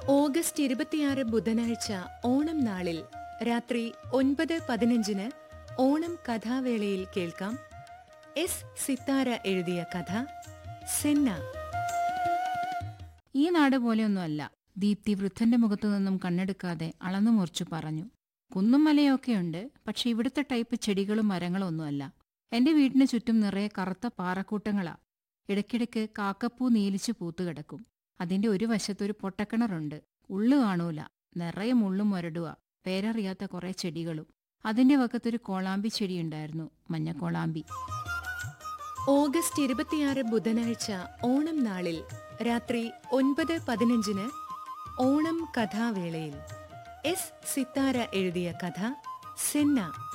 August ഇരുപത്തിയാറ് ബുധനാഴ്ച ഓണം നാളിൽ രാത്രി ഒൻപത് പതിനഞ്ചിന് ഓണം കഥാവേളയിൽ കേൾക്കാം എസ് സിത്താര എഴുതിയ കഥ സെന്ന ഈ നാട് പോലെയൊന്നുമല്ല ദീപ്തി വൃദ്ധന്റെ മുഖത്തു നിന്നും കണ്ണെടുക്കാതെ അളന്നു മുറിച്ചു പറഞ്ഞു കുന്നും മലയൊക്കെയുണ്ട് പക്ഷെ ഇവിടുത്തെ ടൈപ്പ് ചെടികളും മരങ്ങളും ഒന്നുമല്ല എന്റെ വീടിന് ചുറ്റും നിറയെ കറുത്ത പാറക്കൂട്ടങ്ങളാ ഇടയ്ക്കിടയ്ക്ക് കാക്കപ്പൂ നീലിച്ചു പൂത്തുകിടക്കും അതിന്റെ ഒരു വശത്തൊരു പൊട്ടക്കിണറുണ്ട് ഉള്ളു കാണൂല നിറയെ മുള്ളും മുരടുക പേരറിയാത്ത കുറെ ചെടികളും അതിന്റെ വക്കത്തൊരു കോളാമ്പി ചെടിയുണ്ടായിരുന്നു മഞ്ഞക്കോളാമ്പി ഓഗസ്റ്റ് ഇരുപത്തിയാറ് ബുധനാഴ്ച ഓണം നാളിൽ രാത്രി ഒൻപത് പതിനഞ്ചിന് ഓണം കഥാവേളയിൽ എസ് സിത്താര എഴുതിയ കഥ സെന്ന